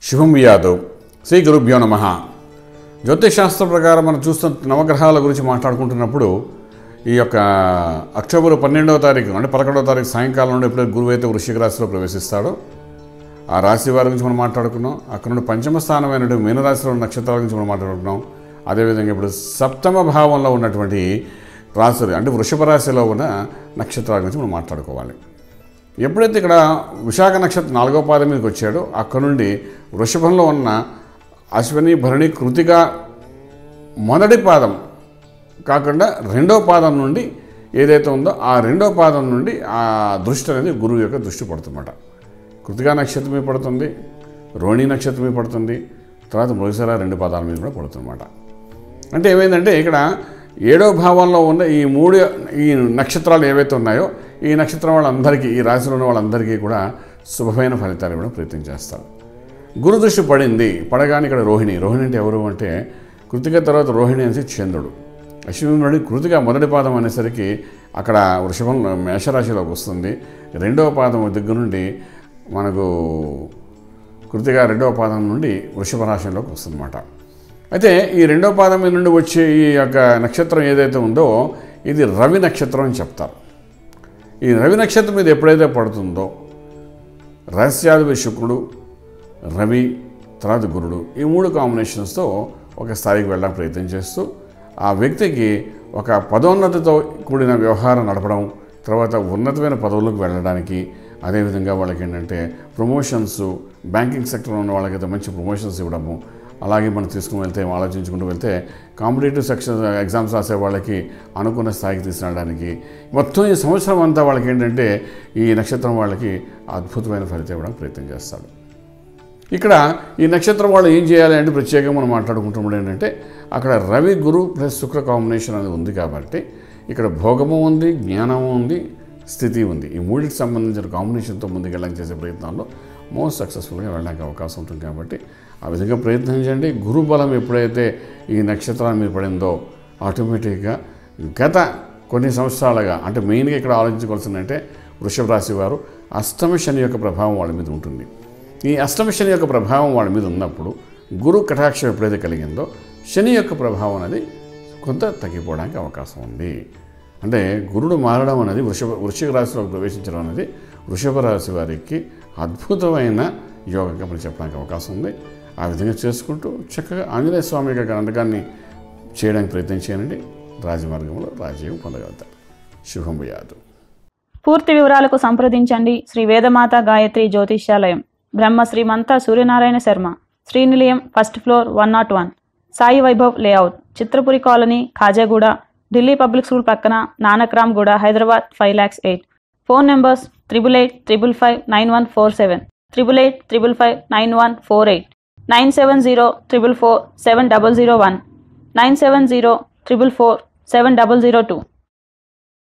శుభం యాదవ్ శ్రీ గురుభ్యో నమ జ్యోతిష్ శాస్త్ర ప్రకారం మనం చూస్తున్న నవగ్రహాల గురించి మాట్లాడుకుంటున్నప్పుడు ఈ యొక్క అక్టోబర్ పన్నెండవ తారీఖు అంటే పదకొండవ తారీఖు సాయంకాలం నుండి ఎప్పుడైతే గురువు అయితే వృశ్చిక రాశిలో ప్రవేశిస్తాడో ఆ రాశి వారి గురించి మనం మాట్లాడుకున్నాం అక్కడ నుండి పంచమ స్థానమైనటువంటి మీనరాశిలో ఉన్న నక్షత్రాల గురించి మనం మాట్లాడుకున్నాం అదేవిధంగా ఇప్పుడు సప్తమ భావంలో ఉన్నటువంటి రాశులు అంటే వృషభ రాశిలో ఉన్న నక్షత్రాల గురించి మనం మాట్లాడుకోవాలి ఎప్పుడైతే ఇక్కడ విశాఖ నక్షత్రం నాలుగో పాదం మీదకి వచ్చాడో అక్కడ నుండి వృషభంలో ఉన్న అశ్విని భరణి కృతిక మొదటి పాదం కాకుండా రెండో పాదం నుండి ఏదైతే ఉందో ఆ రెండో పాదం నుండి ఆ దృష్టి అనేది గురువు యొక్క దృష్టి పడుతుందన్నమాట కృతికా నక్షత్రం మీద పడుతుంది రోహిణి నక్షత్రం మీద పడుతుంది తర్వాత మృగశిర రెండు పాదాల మీద కూడా పడుతుందన్నమాట అంటే ఏమైందంటే ఇక్కడ ఏడో భావంలో ఉన్న ఈ మూడు ఈ నక్షత్రాలు ఏవైతే ఉన్నాయో ఈ నక్షత్రం వాళ్ళందరికీ ఈ రాశిలో ఉన్న వాళ్ళందరికీ కూడా శుభమైన ఫలితాలు ఇవ్వడం ప్రయత్నం చేస్తారు గురు దృష్టి పడింది పడగానే ఇక్కడ రోహిణి రోహిణి అంటే ఎవరు అంటే కృతిక తర్వాత రోహిణి అనేసి చంద్రుడు అశ్విని నుండి కృతిక మొదటి పాదం అనేసరికి అక్కడ వృషభం మేషరాశిలోకి వస్తుంది రెండవ పాదం దగ్గర నుండి మనకు కృతిక రెండవ పాదం నుండి వృషభ రాశిలోకి వస్తుందన్నమాట అయితే ఈ రెండవ పాదం మీద నుండి వచ్చే ఈ యొక్క నక్షత్రం ఏదైతే ఉందో ఇది రవి నక్షత్రం అని చెప్తారు ఈ రవి నక్షత్రం మీద ఎప్పుడైతే పడుతుందో రహస్యాధిపతి శుక్రుడు రవి తర్వాత గురుడు ఈ మూడు కాంబినేషన్స్తో ఒక స్థాయికి వెళ్ళడానికి ప్రయత్నం చేస్తూ ఆ వ్యక్తికి ఒక పదోన్నతితో కూడిన వ్యవహారం నడపడం తర్వాత ఉన్నతమైన పదవులకు వెళ్ళడానికి అదేవిధంగా వాళ్ళకి ఏంటంటే ప్రమోషన్స్ బ్యాంకింగ్ సెక్టర్లో ఉన్న వాళ్ళకైతే మంచి ప్రమోషన్స్ ఇవ్వడము అలాగే మనం తీసుకుని వెళ్తే ఆలోచించుకుంటూ వెళ్తే కాంపిటేటివ్ సెక్షన్ ఎగ్జామ్స్ రాసే వాళ్ళకి అనుకున్న స్థాయికి తీసుకురావడానికి మొత్తం ఈ సంవత్సరం అంతా వాళ్ళకి ఏంటంటే ఈ నక్షత్రం వాళ్ళకి అద్భుతమైన ఫలితం ఇవ్వడానికి ప్రయత్నం చేస్తాడు ఇక్కడ ఈ నక్షత్రం వాళ్ళు ఏం చేయాలి అంటే ప్రత్యేకంగా మనం మాట్లాడుకుంటున్నప్పుడు ఏంటంటే అక్కడ రవి గురు ప్లస్ శుక్ర కాంబినేషన్ అనేది ఉంది కాబట్టి ఇక్కడ భోగము ఉంది జ్ఞానము ఉంది స్థితి ఉంది ఈ మూడింటికి సంబంధించిన కాంబినేషన్తో ముందుకు వెళ్ళడానికి చేసే ప్రయత్నంలో మోస్ట్ సక్సెస్ఫుల్గా వెళ్ళడానికి అవకాశం ఉంటుంది కాబట్టి ఆ విధంగా ప్రయత్నించండి గురు బలం ఎప్పుడైతే ఈ నక్షత్రాన్ని మీద పడిందో ఆటోమేటిక్గా గత కొన్ని సంవత్సరాలుగా అంటే మెయిన్గా ఇక్కడ ఆలోచించుకోవాల్సిందంటే వృషభ రాశి వారు అష్టమ శని యొక్క ప్రభావం వాళ్ళ మీద ఉంటుంది ఈ అష్టమ శని యొక్క ప్రభావం వాళ్ళ మీద ఉన్నప్పుడు గురు కటాక్షం ఎప్పుడైతే కలిగిందో శని యొక్క ప్రభావం అనేది కొంత తగ్గిపోవడానికి అవకాశం ఉంది అంటే గురుడు మారడం అనేది వృషభ వృశ్చిక రాశిలోకి ప్రవేశించడం అనేది వృషభ రాశి వారికి అద్భుతమైన యోగంగా మనం చెప్పడానికి అవకాశం ఉంది ఆ విధంగా చేసుకుంటూ చక్కగా ఆంజనేయ స్వామి యొక్క గణకాన్ని చేయడానికి ప్రయత్నం చేయండి రాజమార్గంలో రాజీవం పొందగలుగుతారు శుభం యాదు పూర్తి వివరాలకు సంప్రదించండి Shri Vedamata Gayatri Jyotishyalayam Brahma Shrimantha Suryanarayana Sharma Srinilayam first floor one not one Sai Vaibhav layout Chitrapuri colony Khajaguda Delhi public school పక్కన Nanakramguda Hyderabad five lakhs eight phone numbers triple eight triple five nine one four seven triple eight triple five nine one four eight nine seven zero triple four seven double zero one nine seven zero triple four seven double zero two